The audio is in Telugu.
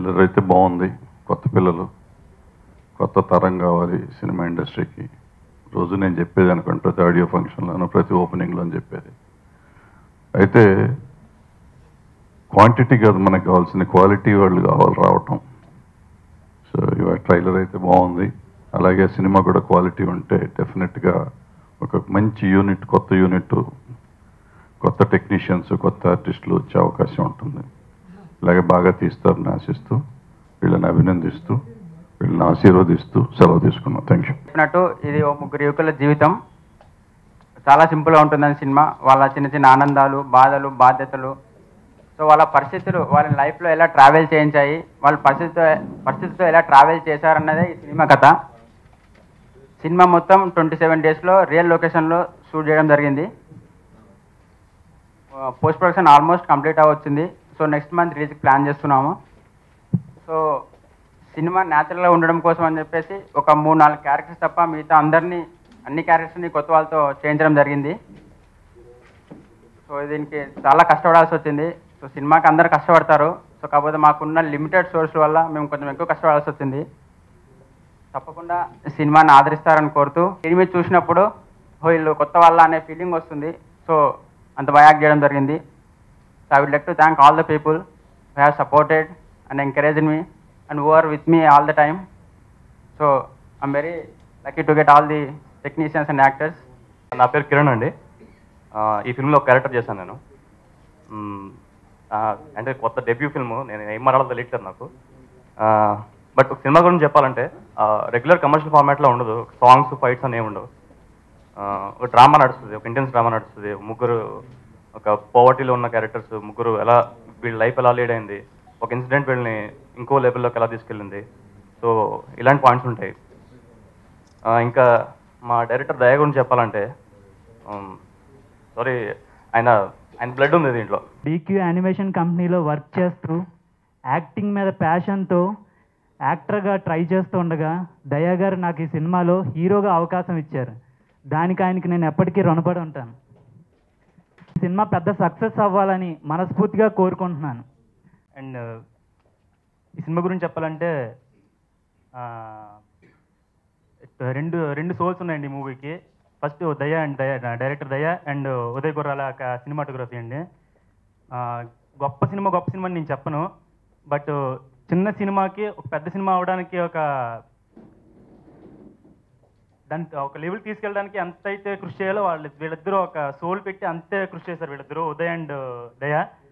ట్రైలర్ అయితే బాగుంది కొత్త పిల్లలు కొత్త తరం కావాలి సినిమా ఇండస్ట్రీకి రోజు నేను చెప్పేది అనుకోండి ప్రతి ఆడియో ఫంక్షన్లోనూ ప్రతి ఓపెనింగ్లో అని చెప్పేది అయితే క్వాంటిటీ కాదు మనకు కావాల్సిన క్వాలిటీ వాళ్ళు కావాలి రావటం సో ఇవాళ ట్రైలర్ అయితే బాగుంది అలాగే సినిమా కూడా క్వాలిటీ ఉంటే డెఫినెట్గా ఒక మంచి యూనిట్ కొత్త యూనిట్ కొత్త టెక్నీషియన్స్ కొత్త ఆర్టిస్టులు వచ్చే అవకాశం ఉంటుంది ఇలాగే బాగా తీస్తారని ఆశిస్తూ వీళ్ళని అభినందిస్తూ వీళ్ళని ఆశీర్వదిస్తూ సెలవు తీసుకున్నాం థ్యాంక్ యూ చెప్పినట్టు ఇది ఓ ముగ్గురు యువకుల జీవితం చాలా సింపుల్గా ఉంటుందని సినిమా వాళ్ళ చిన్న చిన్న ఆనందాలు బాధలు బాధ్యతలు సో వాళ్ళ పరిస్థితులు వాళ్ళ లైఫ్లో ఎలా ట్రావెల్ చేయించాయి వాళ్ళ పరిస్థితితో పరిస్థితితో ఎలా ట్రావెల్ చేశారన్నదే ఈ సినిమా కథ సినిమా మొత్తం ట్వంటీ సెవెన్ డేస్లో రియల్ లొకేషన్లో షూట్ చేయడం జరిగింది పోస్ట్ ప్రొడక్షన్ ఆల్మోస్ట్ కంప్లీట్ అవ్వచ్చింది సో నెక్స్ట్ మంత్ రిలీజ్కి ప్లాన్ చేస్తున్నాము సో సినిమా న్యాచురల్గా ఉండడం కోసం అని చెప్పేసి ఒక మూడు నాలుగు క్యారెక్టర్స్ తప్ప మిగతా అందరినీ అన్ని క్యారెక్టర్స్ని కొత్త వాళ్ళతో చేయించడం జరిగింది సో దీనికి చాలా కష్టపడాల్సి వచ్చింది సో సినిమాకి అందరు కష్టపడతారు సో కాకపోతే మాకున్న లిమిటెడ్ సోర్స్ వల్ల మేము కొంచెం ఎక్కువ కష్టపడాల్సి వచ్చింది తప్పకుండా సినిమాని ఆదరిస్తారని కోరుతూ దీని మీద చూసినప్పుడు ఓ వీళ్ళు కొత్త వాళ్ళ అనే ఫీలింగ్ వస్తుంది సో అంత బాగా యాక్ట్ చేయడం జరిగింది so I would like to thank all the people who have supported and encourage me and who are with me all the time so I'm very lucky to get all the technicians and actors నా పేరు కిరణ్ అండి ఆ, ఈ ఫిల్మ్లో ఒక క్యారెక్టర్ చేశాను నేను మ్మ్, ఆ, అంటే కొత్త డెబ్యూ ఫిల్మ్ నేను ఏం మాట్లాడాలో తెలియట్లేదు నాకు బట్ సినిమా గురించి చెప్పాలంటే రెగ్యులర్ కమర్షియల్ ఫార్మాట్లో ఉండదు సాంగ్స్ ఫైట్స్ అని ఏమి ఉండవు ఆ, ఒక డ్రామా నడుస్తుంది ఒక ఇంటెన్స్ డ్రామా నడుస్తుంది ముగ్గురు ఒక పోవర్టీలో ఉన్న క్యారెక్టర్స్ ముగ్గురు ఎలా వీళ్ళ లైఫ్ ఎలా లీడ్ అయింది ఒక ఇన్సిడెంట్ వీళ్ళని ఇంకో లెవెల్లోకి ఎలా తీసుకెళ్ళింది సో ఇలాంటి పాయింట్స్ ఉంటాయి ఆ, ఇంకా మా డైరెక్టర్ దయ గురించి చెప్పాలంటే సారీ ఆయన ఆయన బ్లడ్ ఉంది దీంట్లో డీక్యూ యానిమేషన్ కంపెనీలో వర్క్ చేస్తూ యాక్టింగ్ మీద ప్యాషన్తో యాక్టర్గా ట్రై చేస్తూ ఉండగా దయా గారు నాకు ఈ సినిమాలో హీరోగా అవకాశం ఇచ్చారు దానికి ఆయనకి నేను ఎప్పటికీ రుణపడి ఉంటాను ఈ సినిమా పెద్ద సక్సెస్ అవ్వాలని మనస్ఫూర్తిగా కోరుకుంటున్నాను అండ్ ఈ సినిమా గురించి చెప్పాలంటే ఆ, రెండు రెండు సోల్స్ ఉన్నాయండి ఈ మూవీకి ఫస్ట్ దయ అండ్ దయ డైరెక్టర్ దయ అండ్ ఉదయ్ గుర్రాల సినిమాటోగ్రఫీ అండి ఆ, గొప్ప సినిమా గొప్ప సినిమా అని నేను చెప్పను బట్ చిన్న సినిమాకి ఒక పెద్ద సినిమా అవడానికి ఒక దాని ఒక లెవెల్ తీసుకెళ్ళడానికి ఎంత అయితే కృషి చేయాలో వాళ్ళు వీళ్ళిద్దరూ ఒక సోల్ పెట్టి అంతే కృషి చేశారు వీళ్ళిద్దరూ ఉదయ్ అండ్ దయ